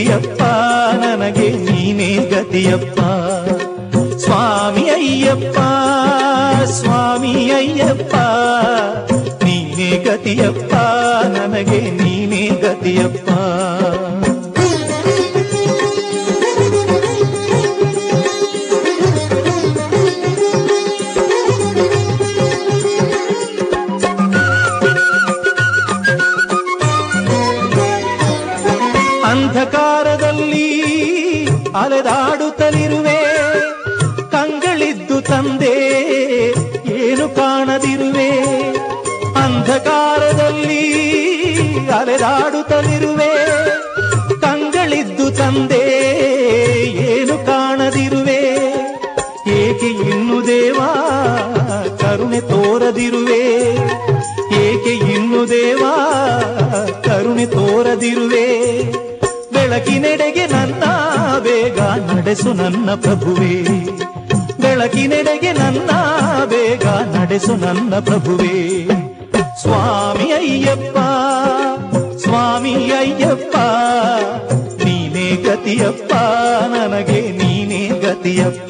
ಗತಿಯಪ್ಪ ನನಗೆ ನೀನೇ ಗತಿಯಪ್ಪ ಸ್ವಾಮಿ ಅಯ್ಯಪ್ಪ ಸ್ವಾಮಿ ಅಯ್ಯಪ್ಪ ನೀನೇ ಗತಿಯಪ್ಪ ನನಗೆ ನೀನೇ ಗತಿಯಪ್ಪ ಅಂಧಕಾರದಲ್ಲಿ ಅಲೆದಾಡುತ್ತಲಿರುವೆ ಕಂಗಳಿದ್ದು ತಂದೆ ಏನು ಕಾಣದಿರುವೆ ಅಂಧಕಾರದಲ್ಲಿ ಅಲೆದಾಡುತ್ತಲಿರುವೆ ಕಂಗಳಿದ್ದು ತಂದೆ ಏನು ಕಾಣದಿರುವೆ ಏಕೆ ಇನ್ನು ದೇವಾ ಕರುಣೆ ತೋರದಿರುವೆ ಏಕೆ ಇನ್ನು ದೇವಾ ಕರುಣೆ ತೋರದಿರುವೆ ಬೆಳಕಿನೆಡೆಗೆ ನನ್ನ ಬೇಗ ನಡೆಸು ನನ್ನ ಪ್ರಭುವೇ ಬೆಳಕಿನೆಡೆಗೆ ನನ್ನ ಬೇಗ ನಡೆಸು ನನ್ನ ಪ್ರಭುವೇ ಸ್ವಾಮಿ ಅಯ್ಯಪ್ಪ ಸ್ವಾಮಿ ಅಯ್ಯಪ್ಪ ನೀನೇ ಗತಿಯಪ್ಪ ನನಗೆ ನೀನೇ ಗತಿಯಪ್ಪ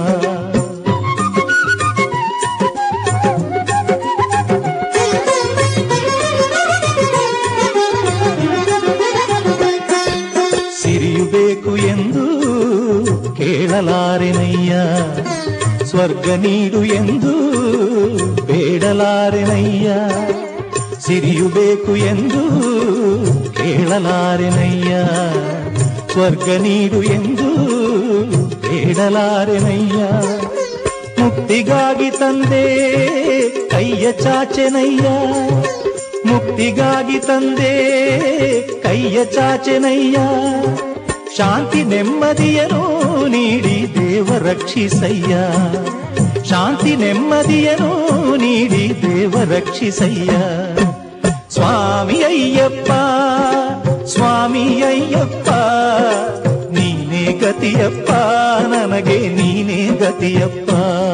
ಸಿರಿಯು ಬೇಕು ಎಂದು ಕೇಳಲಾರೆನಯ್ಯ ಸ್ವರ್ಗ ನೀಡು ಎಂದು ಬೇಡಲಾರೆನಯ್ಯ ಸಿರಿಯು ಬೇಕು ಎಂದು ಕೇಳಲಾರೆನಯ್ಯ ಸ್ವರ್ಗ ನೀಡು ಎಂದು ಬೇಡಲಾರೆನಯ್ಯ ಮುಕ್ತಿಗಾಗಿ ತಂದೆ ಕೈಯ ಚಾಚೆನಯ್ಯ ಮುಕ್ತಿಗಾಗಿ ತಂದೆ ಕೈಯ ಚಾಚೆನಯ್ಯ ಶಾಂತಿ ನೆಮ್ಮದಿಯನು ನೀಡಿ ದೇವ ರಕ್ಷಿಸಯ್ಯ ಶಾಂತಿ ನೆಮ್ಮದಿಯನು ನೀಡಿ ದೇವ ರಕ್ಷಿಸಯ್ಯ ಸ್ವಾಮಿ ಅಯ್ಯಪ್ಪ ಸ್ವಾಮಿ ಅಯ್ಯಪ್ಪ ನೀನೇ ಗತಿಯಪ್ಪ ನನಗೆ ನೀನೇ ಗತಿಯಪ್ಪ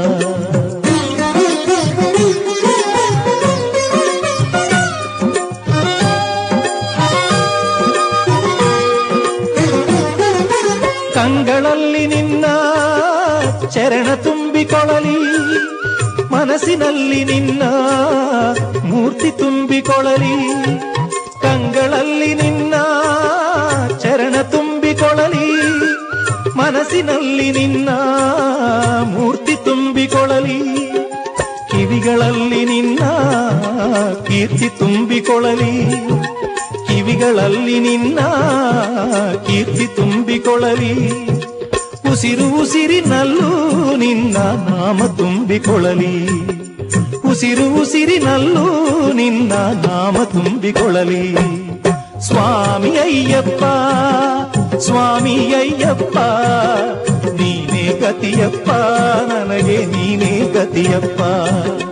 ಕಂಗಳಲ್ಲಿ ನಿನ್ನ ಚರಣ ತುಂಬಿಕೊಳ್ಳಲಿ ಮನಸ್ಸಿನಲ್ಲಿ ನಿನ್ನ ಮೂರ್ತಿ ತುಂಬಿಕೊಳ್ಳಲಿ ಕಂಗಳಲ್ಲಿ ನಿನ್ನ ಚರಣ ತುಂಬಿಕೊಳ್ಳಲಿ ಮನಸ್ಸಿನಲ್ಲಿ ನಿನ್ನ ಮೂರ್ತಿ ತುಂಬಿಕೊಳ್ಳಲಿ ಕಿವಿಗಳಲ್ಲಿ ನಿನ್ನ ಕೀರ್ತಿ ತುಂಬಿಕೊಳ್ಳಲಿ ಕಿವಿಗಳಲ್ಲಿ ನಿನ್ನ ಕೀರ್ತಿ ತುಂಬಿಕೊಳ್ಳಲಿ ಉಸಿರು ಉಸಿರಿನಲ್ಲೂ ನಿನ್ನ ನಾಮ ತುಂಬಿಕೊಳ್ಳಲಿ ಉಸಿರು ಉಸಿರಿನಲ್ಲೂ ನಿನ್ನ ನಾಮ ತುಂಬಿಕೊಳ್ಳಲಿ ಸ್ವಾಮಿ ಅಯ್ಯಪ್ಪ ಸ್ವಾಮಿ ಅಯ್ಯಪ್ಪ ನೀನೇ ಗತಿಯಪ್ಪ ನನಗೆ ನೀನೇ ಗತಿಯಪ್ಪ